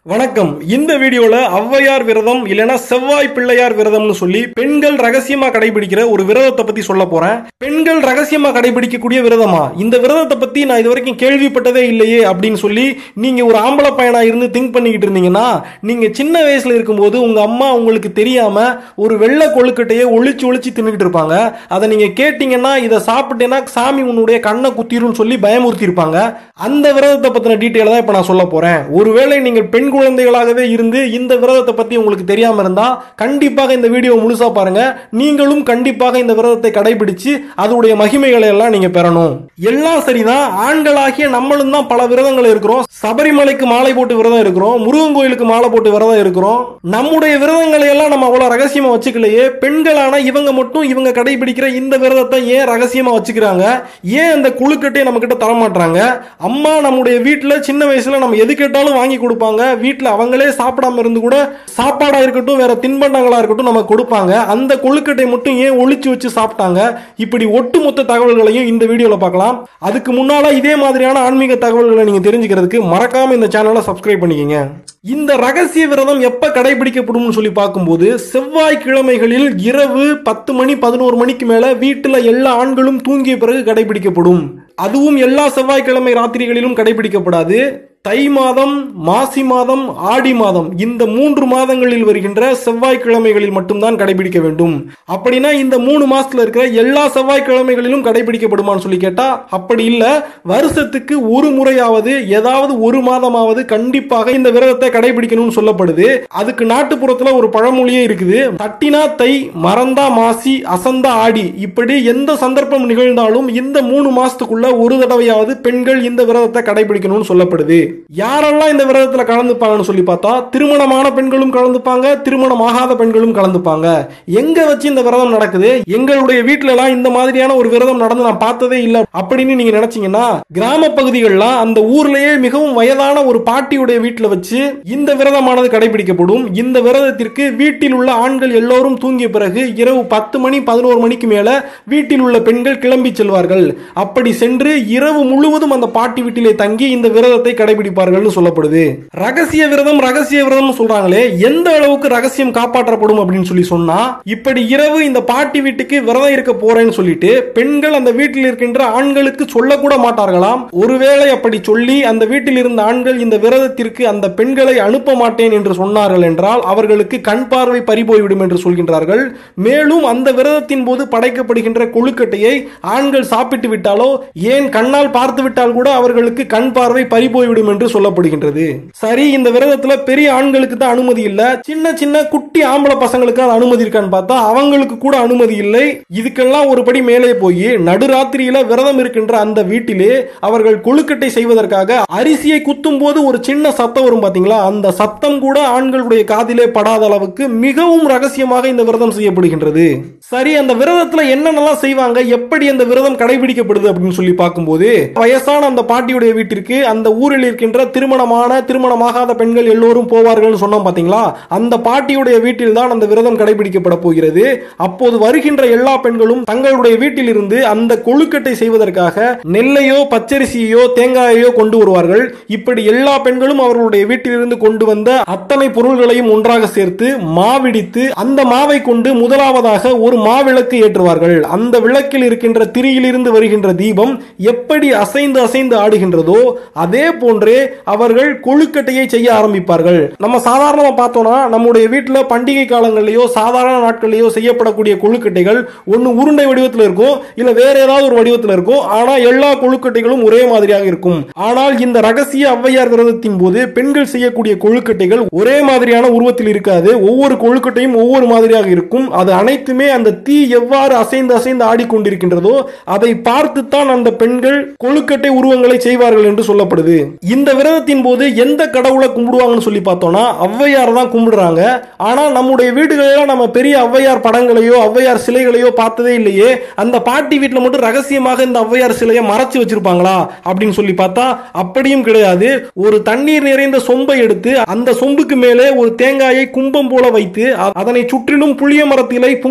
வணக்கம் இந்த வீடியோல ஔவையார் விரதம் இல்லனா செவ்வாய் பிள்ளையார் விரதம்னு சொல்லி பெண்கள் ரகசியமா கடைபிடிக்கிற ஒரு விரதத்தை பத்தி சொல்ல போறேன் பெண்கள் ரகசியமா கடைபிடிக்கக்கூடிய விரதமா இந்த விரதத்தை பத்தி நான் இது வரைக்கும் கேள்விப்பட்டதே இல்லையே அப்படின்னு சொல்லி நீங்க ஒரு ஆம்பளை பையனா இருந்து திங்க் பண்ணிக்கிட்டு இருந்தீங்கன்னா நீங்க சின்ன வயசுல இருக்கும்போது உங்க அம்மா உங்களுக்கு தெரியாம ஒரு வெள்ளை கொழுக்கட்டையை ஒளிச்சு ஒளிச்சு தின்னுக்கிட்டு இருப்பாங்க அதை நீங்க கேட்டீங்கன்னா இதை சாப்பிட்டேன்னா சாமி உன்னுடைய கண்ணை குத்திரும்னு சொல்லி பயமுறுத்தி இருப்பாங்க அந்த விரதத்தை பத்தின டீட்டெயில் தான் இப்ப நான் சொல்ல போறேன் ஒருவேளை நீங்கள் பெண் குழந்தைகளாகவே இருந்து இந்த விரதத்தை பத்தி உங்களுக்கு தெரியாம இருந்தா கண்டிப்பாக இந்த வீடியோ முழுசா பாருங்க நீங்களும் கண்டிப்பாக இந்த விரதத்தை கடைபிடிச்சு அதோடைய மகிமைகளை எல்லாம் நீங்க பெறணும் எல்லாம் சரிதான் ஆண்களாகிய நம்மளும் தான் பல விரதங்கள் இருக்கிறோம் சபரிமலைக்கு மாலை போட்டு விரதம் இருக்கிறோம் முருகன் கோயிலுக்கு மாலை போட்டு விரதம் இருக்கிறோம் நம்முடைய விரதங்களை எல்லாம் நம்ம அவ்வளவு ரகசியமா வச்சுக்கலையே பெண்களான இவங்க மட்டும் இவங்க கடைபிடிக்கிற இந்த விரதத்தை ஏன் ரகசியமா வச்சுக்கிறாங்க ஏன் அந்த குழுக்கட்டையை நம்ம கிட்ட தர மாட்டாங்க அம்மா நம்முடைய வீட்டுல சின்ன வயசுல நம்ம எது கேட்டாலும் வாங்கி கொடுப்பாங்க வீட்டுல அவங்களே சாப்பிடாம இருந்து கூட சாப்பாடா இருக்கட்டும் வேற தின்பண்டங்களா இருக்கட்டும் நமக்கு கொடுப்பாங்க அந்த கொழுக்கட்டை மட்டும் ஏன் ஒளிச்சு வச்சு சாப்பிட்டாங்க இப்படி ஒட்டுமொத்த தகவல்களையும் இந்த வீடியோல பார்க்கலாம் அதுக்கு முன்னால இதே மாதிரியான ஆன்மீக தகவல்களை நீங்க தெரிஞ்சுக்கிறதுக்கு மறக்காம இந்த சேனலை சப்ஸ்கிரைப் பண்ணிக்கங்க இந்த ரகசிய விரதம் எப்ப கடைபிடிக்கப்படும்னு சொல்லி பார்க்கும்போது செவ்வாய் கிழமைகளில் இரவு பத்து மணி பதினோரு மணிக்கு மேல வீட்டுல எல்லா ஆண்களும் தூங்கிய பிறகு கடைபிடிக்கப்படும் அதுவும் எல்லா செவ்வாய்க்கிழமை ராத்திரிகளிலும் கடைபிடிக்கப்படாது தை மாதம் மாசி மாதம் ஆடி மாதம் இந்த மூன்று மாதங்களில் வருகின்ற செவ்வாய்க்கிழமைகளில் மட்டும்தான் கடைபிடிக்க வேண்டும் அப்படின்னா இந்த மூணு மாசத்துல இருக்கிற எல்லா செவ்வாய்க்கிழமைகளிலும் கடைபிடிக்கப்படுமான்னு சொல்லி கேட்டா அப்படி இல்ல வருஷத்துக்கு ஒரு முறையாவது ஏதாவது ஒரு மாதமாவது கண்டிப்பாக இந்த விரதத்தை கடைபிடிக்கணும்னு சொல்லப்படுது அதுக்கு நாட்டுப்புறத்துல ஒரு பழமொழியே இருக்குது தட்டினா தை மறந்தா மாசி அசந்தா ஆடி இப்படி எந்த சந்தர்ப்பம் நிகழ்ந்தாலும் இந்த மூணு மாசத்துக்குள்ள ஒரு தடவையாவது பெண்கள் இந்த விரதத்தை கடைபிடிக்கணும்னு சொல்லப்படுது யாரெல்லாம் இந்த விரதத்துல கலந்துப்பாங்கன்னு சொல்லி பார்த்தா திருமணமான பெண்களும் கலந்துப்பாங்க திருமணம் ஆகாத பெண்களும் கலந்துப்பாங்க எங்க வச்சு இந்த விரதம் நடக்குது எங்களுடைய வீட்டுல எல்லாம் இந்த மாதிரியான ஒரு விரதம் நடந்து நான் பார்த்ததே இல்லை அப்படின்னு நீங்க நினைச்சீங்கன்னா கிராம பகுதிகள்லாம் அந்த ஊர்லயே மிகவும் வயதான ஒரு பாட்டியுடைய வீட்டுல வச்சு இந்த விரதமானது கடைபிடிக்கப்படும் இந்த விரதத்திற்கு வீட்டில் உள்ள ஆண்கள் எல்லோரும் தூங்கிய பிறகு இரவு பத்து மணி பதினோரு மணிக்கு மேல வீட்டில் உள்ள பெண்கள் கிளம்பி செல்வார்கள் அப்படி சென்று இரவு முழுவதும் அந்த பாட்டி வீட்டிலே தங்கி இந்த விரதத்தை கடைபிடிப்பார்கள் சொல்லப்படுது ரகசிய விரதம் ரகசிய விரதம் சொல்றாங்களே எந்த அளவுக்கு ரகசியம் காப்பாற்றப்படும் அப்படின்னு சொல்லி சொன்னா இப்படி இரவு இந்த பாட்டி வீட்டுக்கு விரதம் இருக்க போறேன்னு சொல்லிட்டு பெண்கள் அந்த வீட்டில் இருக்கின்ற ஆண்களுக்கு சொல்லக்கூட மாட்டார்களாம் ஒருவேளை அப்படி சொல்லி அந்த வீட்டில் இருந்த ஆண்கள் இந்த விரதத்திற்கு அந்த பெண்களை அனுப்ப மாட்டேன் என்று சொன்னார்கள் என்றால் அவர்களுக்கு கண் பார்வை பறிபோய்விடும் என்று சொல்கின்றார்கள் மேலும் அந்த விரதத்தின் போது படைக்கப்படுகின்ற கொழுக்கட்டையை ஆண்கள் சாப்பிட்டு விட்டாலோ ஏன் கண்ணால் பார்த்து விட்டால் கூட அவர்களுக்கு கண் பார்வை பறிபோய்விடும் என்று சொல்லப்படுகின்றது சரி இந்த விரதத்துல பெரிய ஆண்களுக்கு தான் அனுமதி இல்ல சின்ன சின்ன குட்டி ஆம்பளை பசங்களுக்கு அது அனுமதி இருக்கான்னு பார்த்தா அவங்களுக்கு கூட அனுமதி இல்லை இதுக்கெல்லாம் ஒரு படி மேலே போய் நடுராத்திரியில விரதம் இருக்கின்ற அந்த வீட்டிலே அவர்கள் கொழுக்கட்டை செய்வதற்காக அரிசியை குத்தும் போது ஒரு சின்ன சத்தம் வரும் பாத்தீங்களா அந்த சத்தம் கூட ஆண்களுடைய காதிலே படாத அளவுக்கு மிகவும் ரகசியமாக இந்த விரதம் செய்யப்படுகின்றது சரி அந்த விரதத்துல என்னென்னலாம் செய்வாங்க எப்படி அந்த விரதம் கடைபிடிக்கப்படுது அப்படின்னு சொல்லி பார்க்கும்போது வயசான அந்த பாட்டியுடைய வீட்டிற்கு அந்த ஊரில் இருக்கின்ற திருமணமான திருமணமாகாத பெண்கள் எல்லோரும் போவார்கள் சொன்னோம் பாத்தீங்களா அந்த பாட்டியுடைய வீட்டில் தான் அந்த விரதம் கடைபிடிக்கப்பட போகிறது அப்போது வருகின்ற எல்லா பெண்களும் தங்களுடைய வீட்டில் இருந்து அந்த கொழுக்கட்டை செய்வதற்காக நெல்லையோ பச்சரிசியோ தேங்காயையோ கொண்டு வருவார்கள் இப்படி எல்லா பெண்களும் அவர்களுடைய வீட்டிலிருந்து கொண்டு வந்த அத்தனை பொருள்களையும் ஒன்றாக சேர்த்து மாவிடித்து அந்த மாவை கொண்டு முதலாவதாக ஒரு மாவிளக்கு ஏற்றுவார்கள் அந்த விளக்கில் இருக்கின்ற திரியிலிருந்து வருகின்ற தீபம் எப்படி அசைந்து அசைந்து ஆடுகின்றதோ அதே போன்றே அவர்கள் கொழுக்கட்டையை செய்ய ஆரம்பிப்பார்கள் நம்ம சாதாரணமா பார்த்தோம்னா நம்முடைய வீட்டுல பண்டிகை காலங்களிலேயோ சாதாரண நாட்களிலேயோ செய்யப்படக்கூடிய கொழுக்கட்டைகள் ஒன்னு உருண்டை வடிவத்தில் இருக்கும் இல்ல வேற ஏதாவது ஒரு வடிவத்தில் இருக்கும் ஆனா எல்லா கொழுக்கட்டைகளும் ஒரே மாதிரியாக இருக்கும் ஆனால் இந்த ரகசிய ஔவையார் விரதத்தின் போது பெண்கள் செய்யக்கூடிய கொழுக்கட்டைகள் ஒரே மாதிரியான உருவத்தில் இருக்காது ஒவ்வொரு கொழுக்கட்டையும் ஒவ்வொரு மாதிரியாக இருக்கும் அது அனைத்துமே அந்த தீ எவ்வாறு அசைந்து அசைந்து ஆடிக்கொண்டிருக்கின்றதோ அதை பார்த்துத்தான் அந்த பெண்கள் கொழுக்கட்டை உருவங்களை செய்வார்கள் என்று சொல்லப்படுது இந்த விரதத்தின் போது எந்த கடவுளை கும்பிடுவாங்கன்னு சொல்லி பார்த்தோம்னா ஔவையார் தான் கும்பிடுறாங்க ஆனா நம்முடைய வீடுகளில் நம்ம பெரிய ஔவையார் படங்களையோ ஔவையார் சிலைகளையோ பார்த்ததே இல்லையே அந்த பாட்டி வீட்டில் மட்டும் ரகசியமாக இந்த ஔவையார் சிலையை மறைச்சு வச்சிருப்பாங்களா அப்படின்னு சொல்லி பார்த்தா அப்படியும் கிடையாது ஒரு தண்ணீர் நிறைந்த சொம்பை எடுத்து அந்த சொம்புக்கு மேலே ஒரு தேங்காயை கும்பம் போல வைத்து அ- அதனை சுற்றிலும் புளிய மரத்திலை புங்க மரத்திலை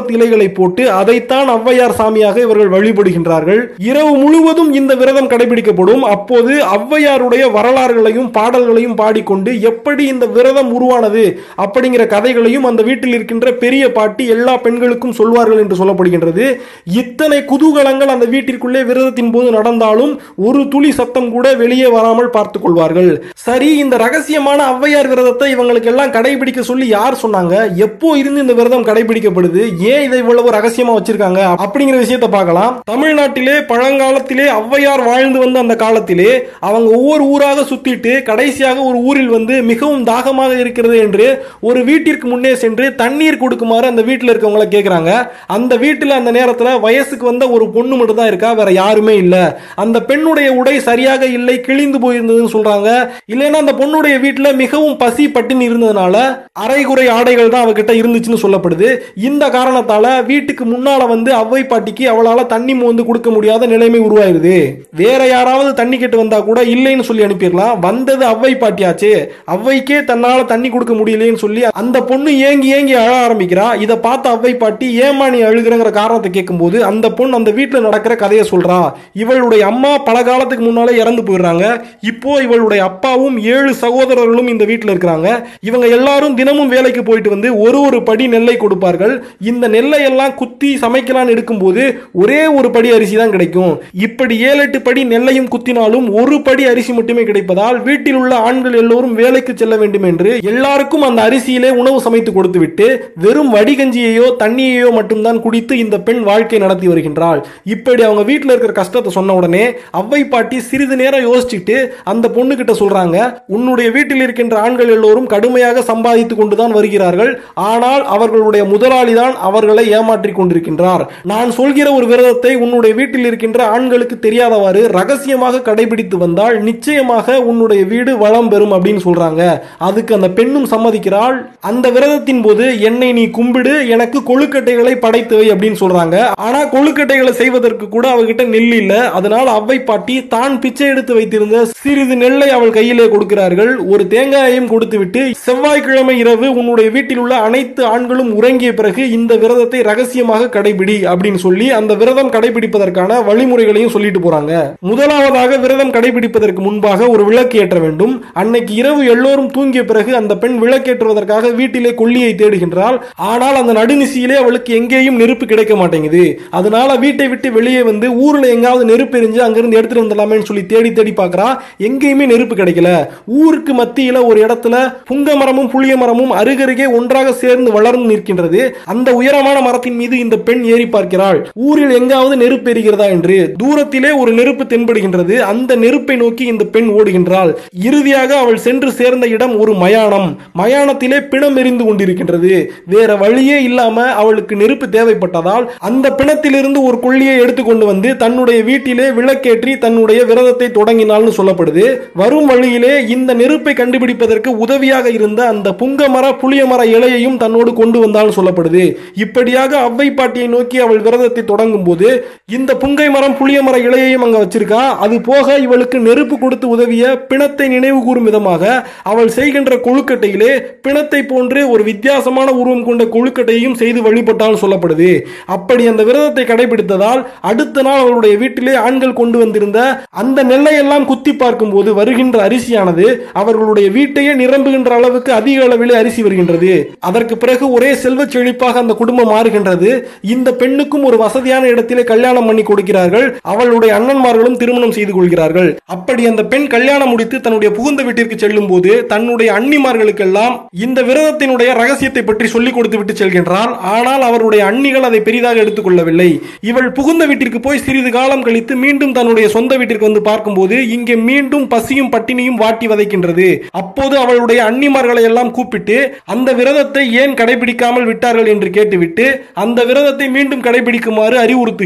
வில்வமரத்து இலைகளை போட்டு அதைத்தான் ஔவையார் சாமியாக இவர்கள் வழிபடுகின்றார்கள் இரவு முழுவதும் இந்த விரதம் கடைபிடிக்கப்படும் அப்போது ஔவையாருடைய வரலாறுகளையும் பாடல்களையும் பாடிக்கொண்டு எப்படி இந்த விரதம் உருவானது அப்படிங்கிற கதைகளையும் அந்த வீட்டில் இருக்கின்ற பெரிய பாட்டி எல்லா பெண்களுக்கும் சொல்வார்கள் என்று சொல்லப்படுகின்றது இத்தனை குதூகலங்கள் அந்த வீட்டிற்குள்ளே விரதத்தின் போது நடந்தாலும் ஒரு துளி சத்தம் கூட வெளியே வராமல் பார்த்துக் கொள்வார்கள் சரி இந்த ரகசியமான ஔவையார் விரதத்தை இவங்களுக்கு எல்லாம் கடைபிடிக்க சொல்லி யார் சொன்னாங்க எப்போ இருந்து இந்த விரதம் கடைபிடிக்கப்படுது ஏன் இதை இவ்வளவு ரகசியமா வச்சிருக்காங்க அப்படிங்கிற விஷயத்தை பார்க்கலாம் தமிழ்நாட்டிலே பழங்காலத்திலே ஔவையார் வாழ்ந்து வந்த அந்த காலத்திலே அவங்க ஒவ்வொரு ஊராக சுத்திட்டு கடைசியாக ஒரு ஊரில் வந்து மிகவும் தாகமாக இருக்கிறது என்று ஒரு வீட்டிற்கு முன்னே சென்று தண்ணீர் கொடுக்குமாறு அந்த வீட்டில் இருக்கவங்கள கேட்குறாங்க அந்த வீட்டில் அந்த நேரத்தில் வயசுக்கு வந்த ஒரு பொண்ணு மட்டும் தான் இருக்கா வேற யாருமே இல்லை அந்த பெண்ணுடைய உடை சரியாக இல்லை கிழிந்து போயிருந்ததுன்னு சொல்றாங்க இல்லைன்னா அந்த பொண்ணுடைய வீட்டில் மிகவும் பசி பட்டினி இருந்ததுனால அரைகுறை ஆடைகள் தான் அவகிட்ட இருந்துச்சுன்னு சொல்லப்படுது இந்த காரணத்தால வீட்டுக்கு முன்னால வந்து அவ்வை பாட்டிக்கு அவளால தண்ணி மோந்து கொடுக்க முடியாத நிலைமை உருவாயிருது வேற யாராவது தண்ணி கேட்டு வந்தா கூட இல்லைன்னு சொல்லி அனுப்பிடலாம் வந்தது அவ்வை பாட்டியாச்சு அவ்வைக்கே தன்னால தண்ணி கொடுக்க முடியலைன்னு சொல்லி அந்த பொண்ணு ஏங்கி ஏங்கி அழ ஆரம்பிக்கிறா இதை பார்த்த அவ்வை பாட்டி ஏமா நீ அழுகிறங்கிற காரணத்தை கேட்கும்போது அந்த பொண்ணு அந்த வீட்டில் நடக்கிற கதையை சொல்றா இவளுடைய அம்மா பல காலத்துக்கு முன்னாலே இறந்து போயிடுறாங்க இப்போ இவளுடைய அப்பாவும் ஏழு சகோதரர்களும் இந்த வீட்டில் இருக்கிறாங்க இவங்க எல்லாரும் தினமும் வேலைக்கு போயிட்டு வந்து ஒரு ஒரு படி நெல்லை கொடுப்பார்கள் இந்த நெல்லை எல்லாம் குத்தி சமைக்கலாம்னு எடுக்கும்போது ஒரே ஒரு படி அரிசி தான் கிடைக்கும் இப்படி ஏழு எட்டு படி நெல்லையும் குத்தினாலும் ஒரு படி அரிசி மட்டுமே கிடைப்பதால் வீட்டில் உள்ள ஆண்கள் எல்லோரும் வேலைக்கு செல்ல வேண்டும் என்று எல்லாருக்கும் அந்த அரிசியிலே உணவு சமைத்து கொடுத்துவிட்டு வெறும் வடிகஞ்சியையோ தண்ணியையோ மட்டும்தான் குடித்து இந்த பெண் வாழ்க்கை நடத்தி வருகின்றாள் இப்படி அவங்க வீட்டில் இருக்கிற கஷ்டத்தை சொன்ன உடனே அவ்வை பாட்டி சிறிது நேரம் யோசிச்சுட்டு அந்த பொண்ணு கிட்ட சொல்றாங்க உன்னுடைய வீட்டில் இருக்கின்ற ஆண்கள் எல்லோரும் கடுமையாக சம்பாதித்து கொண்டுதான் வருகிறார்கள் ஆனால் அவர்களுடைய முதலாளி தான் அவர்களை ஏமாற்றிக் கொண்டிருக்கின்றார் நான் சொல்கிற ஒரு விரதத்தை உன்னுடைய வீட்டில் இருக்கின்ற ஆண்களுக்கு தெரியாதவாறு ரகசியமாக கடைபிடித்து வந்தால் நிச்சயமாக உன்னுடைய வீடு வளம் பெறும் அப்படின்னு சொல்றாங்க அதுக்கு அந்த பெண்ணும் சம்மதிக்கிறாள் அந்த விரதத்தின் போது என்னை நீ கும்பிடு எனக்கு கொழுக்கட்டைகளை படைத்து வை அப்படின்னு சொல்றாங்க ஆனா கொழுக்கட்டைகளை செய்வதற்கு கூட அவகிட்ட நெல் இல்ல அதனால் அவ்வை பாட்டி தான் பிச்சை எடுத்து வைத்திருந்த சிறிது நெல்லை அவள் கையிலே கொடுக்கிறார்கள் ஒரு தேங்காயையும் கொடுத்துவிட்டு செவ்வாய்க்கிழமை இரவு உன்னுடைய வீட்டில் உள்ள அனைத்து ஆண்களும் உறங்கிய பிறகு இந்த விரதத்தை ரகசியமாக கடைபிடி அப்படின்னு சொல்லி அந்த விரதம் கடைபிடிப்பதற்கான வழிமுறைகளையும் சொல்லிட்டு போறாங்க முதலாவதாக விரதம் கடைபிடிப்பதற்கு முன்பாக ஒரு விளக்கு ஏற்ற வேண்டும் அன்னைக்கு இரவு எல்லோரும் தூங்கிய பிறகு அந்த பெண் விளக்கேற்றுவதற்காக வீட்டிலே கொல்லியை தேடுகின்றாள் ஆனால் அந்த நடுநிசியிலே அவளுக்கு எங்கேயும் நெருப்பு கிடைக்க மாட்டேங்குது அதனால வீட்டை விட்டு வெளியே வந்து ஊர்ல எங்காவது நெருப்பு எரிஞ்சு அங்கிருந்து எடுத்துட்டு வந்துடலாமேன்னு சொல்லி தேடி தேடி பார்க்கறா எங்கேயுமே நெருப்பு கிடைக்கல ஊருக்கு மத்தியில ஒரு இடத்துல புங்க மரமும் புளிய மரமும் அருகருகே ஒன்றாக சேர்ந்து வளர்ந்து நிற்கின்றது அந்த உயரமான மரத்தின் மீது இந்த பெண் ஏறி பார்க்கிறாள் ஊரில் எங்காவது நெருப்பு எரிகிறதா என்று தூரத்திலே ஒரு நெருப்பு தென்படுகின்றது அந்த நெருப்பை நோக்கி இந்த பெண் ஓடுகின்றாள் இறுதியாக அவள் சென்று சேர்ந்த இடம் ஒரு மயானம் மயானத்திலே பிணம் எரிந்து கொண்டிருக்கின்றது வேற வழியே இல்லாம அவளுக்கு நெருப்பு தேவைப்பட்டதால் அந்த பிணத்திலிருந்து ஒரு கொள்ளியை எடுத்துக்கொண்டு வந்து தன்னுடைய வீட்டிலே விளக்கேற்றி தன்னுடைய விரதத்தை தொடங்கினாள்னு சொல்லப்படுது வரும் வழியிலே இந்த நெருப்பை கண்டுபிடிப்பதற்கு உதவியாக இருந்த அந்த புங்க மர புளிய மர இலையையும் தன்னோடு கொண்டு வந்தால் சொல்லப்படுது இப்படியாக அவ்வை பாட்டியை நோக்கி அவள் விரதத்தை தொடங்கும் போது இந்த புங்கை மரம் புளிய மர இலையையும் அங்க வச்சிருக்கா அது போக இவளுக்கு நெருப்பு கொடுத்து உதவிய பிணத்தை நினைவு கூறும் விதமாக அவள் செய்கின்ற கொழுக்கட்டையிலே பிணத்தை போன்று ஒரு வித்தியாசமான உருவம் கொண்ட கொழுக்கட்டையும் செய்து வழிபட்டால் சொல்லப்படுது அப்படி அந்த விரதத்தை கடைபிடித்ததால் அடுத்த நாள் அவளுடைய வீட்டிலே ஆண்கள் கொண்டு வந்திருந்த அந்த நெல்லை எல்லாம் குத்தி பார்க்கும் போது வருகின்ற அரிசியானது அவர்களுடைய வீட்டையே நிரம்புகின்ற அளவுக்கு அதிக அளவிலே அரிசி வருகின்றது அதற்கு பிறகு ஒரே செல்வச் செழிப்பாக அந்த குடும்பம் மாறுகின்றது இந்த பெண்ணுக்கும் ஒரு வசதியான இடத்திலே கல்யாணம் பண்ணி கொடுக்கிறார்கள் அவளுடைய அண்ணன்மார்களும் திருமணம் செய்து கொள்கிறார்கள் அப்படி அந்த பெண் கல்யாணம் முடித்து தன்னுடைய புகுந்த வீட்டிற்கு செல்லும் போது தன்னுடைய அன்னிமார்களுக்கெல்லாம் இந்த விரதத்தினுடைய ரகசியத்தை பற்றி சொல்லிக் கொடுத்து விட்டு செல்கின்றார் ஆனால் அவருடைய அன்னிகள் அதை பெரிதாக எடுத்துக்கொள்ளவில்லை இவள் புகுந்த வீட்டிற்கு போய் சிறிது காலம் கழித்து மீண்டும் தன்னுடைய சொந்த வீட்டிற்கு வந்து பார்க்கும்போது இங்கே மீண்டும் பசியும் பட்டினியும் வாட்டி வதைக்கின்றது அப்போது அவளுடைய அன்னிமார்களை எல்லாம் கூப்பிட்டு அந்த விரதத்தை ஏன் கடைபிடிக்காமல் விட்டார்கள் என்று கேட்டுவிட்டு அந்த விரதத்தை மீண்டும் கடைபிடிக்குமாறு அறிவுறுத்துகிறாள்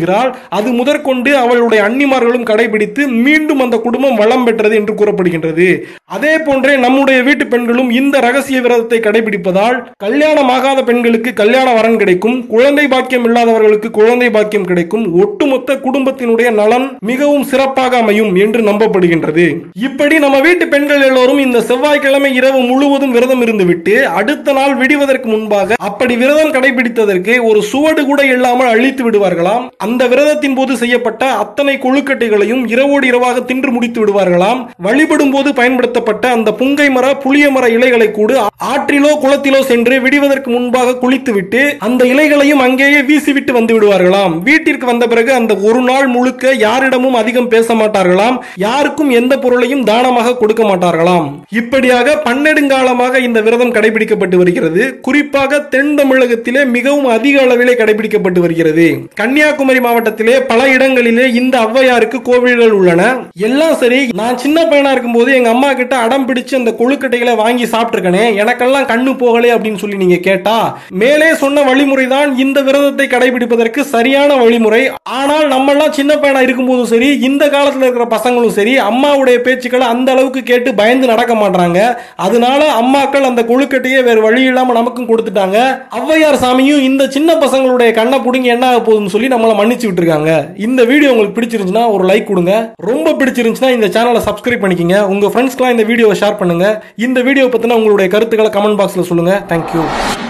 அது முதற்கொண்டு அவளுடைய அன்னிமார்களும் கடைபிடித்து மீண்டும் அந்த குடும்பம் வளம் பெற்றது என்று கூறப்படுகின்றது அதே போன்றே நம்முடைய வீட்டு பெண்களும் இந்த ரகசிய விரதத்தை கடைபிடிப்பதால் கல்யாணமாகாத பெண்களுக்கு கல்யாண வரன் கிடைக்கும் குழந்தை பாக்கியம் இல்லாதவர்களுக்கு குழந்தை பாக்கியம் கிடைக்கும் ஒட்டுமொத்த குடும்பத்தினுடைய நலன் மிகவும் சிறப்பாக அமையும் என்று நம்பப்படுகின்றது இப்படி நம்ம வீட்டு பெண்கள் எல்லோரும் இந்த செவ்வாய்க்கிழமை இரவு முழுவதும் விரதம் இருந்துவிட்டு அடுத்த நாள் விடுவதற்கு முன்பாக அப்படி விரதம் கடைபிடித்ததற்கு ஒரு சுவடு கூட இல்லாமல் அழித்து விடுவார்களாம் அந்த விரதத்தின் போது செய்யப்பட்ட அத்தனை கொழுக்கட்டைகளையும் இரவோடு இரவாக தின்று முடித்து விடுவார்களாம் வழிபடும் போது பயன்படுத்தப்பட்ட அந்த புங்கை மர புளிய மர இலைகளை கூட ஆற்றிலோ குளத்திலோ சென்று விடுவதற்கு முன்பாக குளித்துவிட்டு அந்த இலைகளையும் அங்கேயே வீசிவிட்டு வந்து விடுவார்களாம் வீட்டிற்கு வந்த பிறகு அந்த ஒரு நாள் முழுக்க யாரிடமும் அதிகம் பேச மாட்டார்களாம் யாருக்கும் எந்த பொருளையும் தானமாக கொடுக்க மாட்டார்களாம் இப்படியாக பன்னெடுங்காலமாக இந்த விரதம் கடைபிடிக்கப்பட்டு வருகிறது குறிப்பாக தென் தமிழகத்திலே மிகவும் அதிக அளவிலே கடைபிடிக்கப்பட்டு வருகிறது கன்னியாகுமரி மாவட்டத்திலே பல இடங்களிலே இந்த ஔவையாருக்கு கோவில்கள் உள்ளன எல்லாம் சரி நான் சின்ன பையனா இருக்கும்போது எங்க அம்மா கிட்ட அடம் பிடிச்சு அந்த கொழுக்கட்டைகளை வாங்கி சாப்பிட்டிருக்கனே எனக்கெல்லாம் கண்ணு போகலே அப்படின்னு சொல்லி நீங்க கேட்டா மேலே சொன்ன வழிமுறை தான் இந்த விரதத்தை கடைபிடிப்பதற்கு சரியான வழிமுறை ஆனால் நம்ம எல்லாம் சின்ன பையனா இருக்கும்போதும் சரி இந்த காலத்துல இருக்கிற பசங்களும் சரி அம்மாவுடைய பேச்சுக்களை அந்த அளவுக்கு கேட்டு பயந்து நடக்க மாட்டாங்க அதனால அம்மாக்கள் அந்த கொழுக்கட்டையை வேற வழி இல்லாம நமக்கும் கொடுத்துட்டாங்க ஔவையார் சாமியும் இந்த சின்ன பசங்களுடைய கண்ணை புடுங்கி என்ன ஆக போகுதுன்னு சொல்லி நம்மளை மன்னிச்சு விட்டுருக்காங்க இந்த வீடியோ உங்களுக்கு பிடிச்சிருந்துச்சுன்னா ஒரு லைக் கொடுங்க ரொம்ப பிடிச்சிருந்துச்சுன்னா இந்த சேனலை சப்ஸ்கிரைப் பண்ணிக்கங்க உங்க ஃப்ரெண்ட்ஸ்க்குலாம் இந்த வீடியோவை ஷேர் பண்ணுங்க இந்த வீடியோ பத்தின உங்களுடைய கருத்துக்களை கமெண்ட் பாக்ஸ்ல சொல்லுங்க தேங்க்யூ